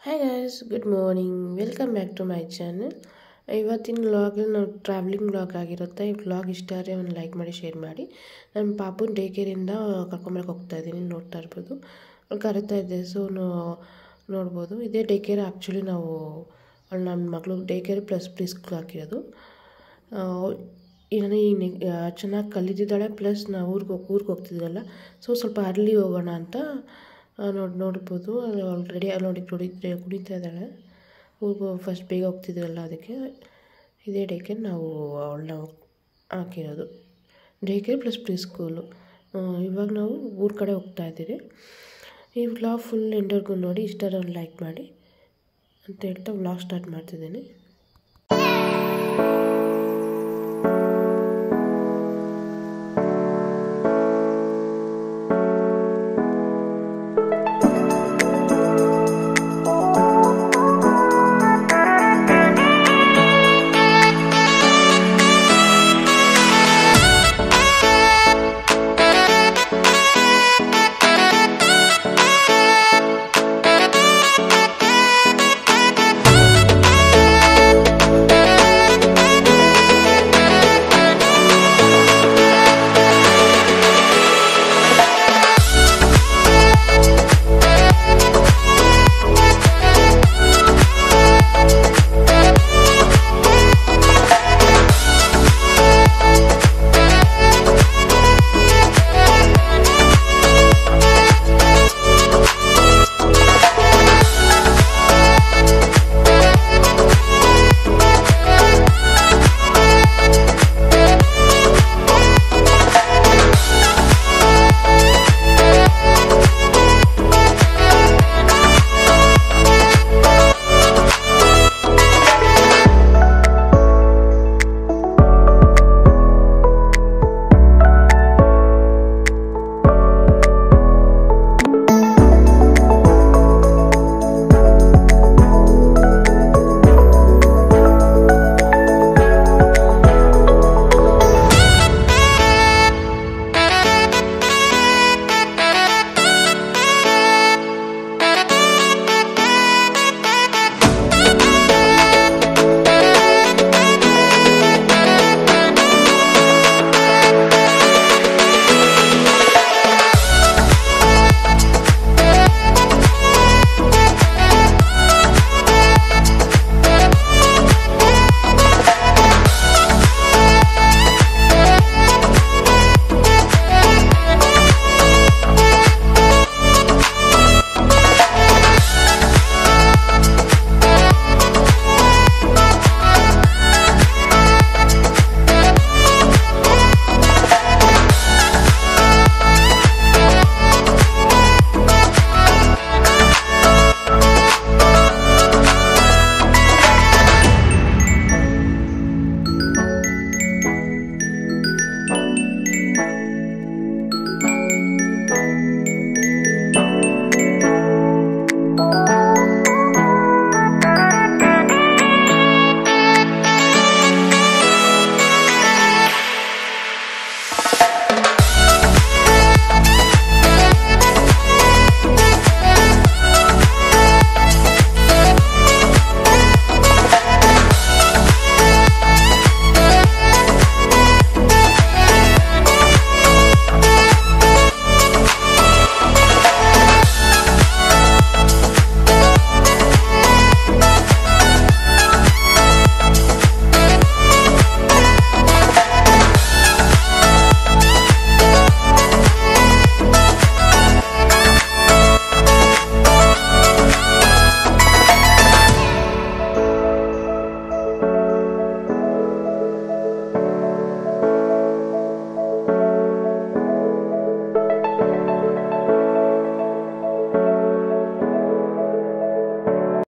hi guys good morning welcome back to my channel ಇವತ್ತಿನ ವ್ಲಾಗಲ್ಲಿ ನಾವು ಟ್ರಾವೆಲಿಂಗ್ ವ್ಲಾಗ್ ಆಗಿರುತ್ತೆ ಈ ವ್ಲಾಗ್ ಇಷ್ಟ ಆದರೆ ಒಂದು ಲೈಕ್ ಮಾಡಿ ಶೇರ್ ಮಾಡಿ ನನ್ನ ಪಾಪುನ ಡೇ ಕೇರಿಂದ ಕರ್ಕೊಂಬರಕ್ಕೆ ಹೋಗ್ತಾ ಇದ್ದೀನಿ ನೋಡ್ತಾ ಇರ್ಬೋದು ಅವ್ಳು ಕರಿತಾ ಇದ್ದೆ ಸೊ ನೋಡ್ಬೋದು ಇದೇ ಡೇ ಕೇರ್ ಆ್ಯಕ್ಚುಲಿ ನಾವು ಅವಳು ನನ್ನ ಮಗಳು day care plus preschool ಹಾಕಿರೋದು ನಾನು ಈ ಚೆನ್ನಾಗಿ ಕಲಿತಿದ್ದಾಳೆ ಪ್ಲಸ್ ನಾವು ಊರಿಗೆ ಹೋಗಿ ಊರಿಗೆ ಹೋಗ್ತಿದ್ವಲ್ಲ ಸೊ ಸ್ವಲ್ಪ ಅರ್ಲಿ ಹೋಗೋಣ ಅಂತ ನೋಡಿ ನೋಡ್ಬೋದು ಅಲ್ಲಿ ಆಲ್ರೆಡಿ ಅಲ್ಲಿ ನೋಡಿ ಕುಡಿದ್ರೆ ಕುಡಿತಾ ಇದ್ದಾಳೆ ಊರಿಗೆ ಫಸ್ಟ್ ಬೇಗ ಹೋಗ್ತಿದ್ವಲ್ಲ ಅದಕ್ಕೆ ಇದೇ ಡೇ ಕೇರ್ ನಾವು ಅವಳನ್ನ ಹಾಕಿರೋದು day care plus preschool ಇವಾಗ ನಾವು ಊರ ಕಡೆ ಹೋಗ್ತಾ ಇದ್ದೀವಿ ಈ ವ್ಲಾಗ್ ಫುಲ್ ಎಂಡರ್ಗೂ ನೋಡಿ ಇಷ್ಟ ಒಂದು ಲೈಕ್ ಮಾಡಿ ಅಂತ ಹೇಳ್ತಾ ವ್ಲಾಗ್ ಸ್ಟಾರ್ಟ್ ಮಾಡ್ತಿದ್ದೀನಿ